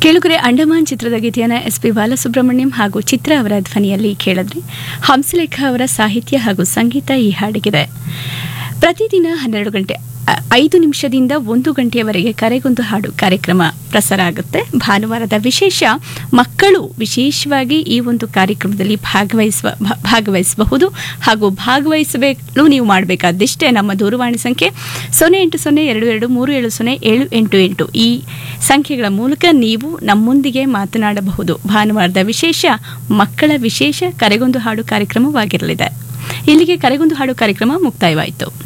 ಕೇಳುಗರೆ ಅಂಡಮಾನ್ ಚಿತ್ರದ ಗೀತೆಯನ್ನು ಎಸ್ ಪಿ ಬಾಲಸುಬ್ರಹ್ಮಣ್ಯಂ ಹಾಗೂ ಚಿತ್ರ ಅವರ ಧ್ವನಿಯಲ್ಲಿ ಕೇಳಿದ್ರಿ ಹಂಸಲೇಖ ಅವರ ಸಾಹಿತ್ಯ ಹಾಗೂ ಸಂಗೀತ ಈ ಹಾಡಿಗಿದೆ ಪ್ರತಿದಿನ ಹನ್ನೆರಡು ಗಂಟೆ ಅ- ಐದು ನಿಮಿಷದಿಂದ ಒಂದು ಗಂಟೆಯವರೆಗೆ ಕರೆಗೊಂದು ಹಾಡು ಕಾರ್ಯಕ್ರಮ ಪ್ರಸಾರ ಆಗುತ್ತೆ ಭಾನುವಾರದ ವಿಶೇಷ ಮಕ್ಕಳು ವಿಶೇಷವಾಗಿ ಈ ಒಂದು ಕಾರ್ಯಕ್ರಮದಲ್ಲಿ ಭಾಗವಹಿಸುವ ಭಾ- ಭಾಗವಹಿಸಬಹುದು ಹಾಗೂ ಭಾಗವಹಿಸಬೇಕು ನೀವು ಮಾಡಬೇಕಾದಿಷ್ಟೇ ನಮ್ಮ ದೂರವಾಣಿ ಸಂಖ್ಯೆ ಸೊನ್ನೆ ಎಂಟು ಸೊನ್ನೆ ಎರಡು ಎರಡು ಮೂರು ಏಳು ಸೊನ್ನೆ ಏಳು ಎಂಟು ಎಂಟು ಈ ಸಂಖ್ಯೆಗಳ ಮೂಲಕ ನೀವು ನಮ್ಮೊಂದಿಗೆ ಮಾತನಾಡಬಹುದು ಭಾನುವಾರದ ವಿಶೇಷ ಮಕ್ಕಳ ವಿಶೇಷ ಕರೆಗೊಂದು ಹಾಡು ಕಾರ್ಯಕ್ರಮವಾಗಿರಲಿದೆ ಇಲ್ಲಿಗೆ ಕರೆಗೊಂದು ಹಾಡು ಕಾರ್ಯಕ್ರಮ ಮುಕ್ತಾಯವಾಯಿತು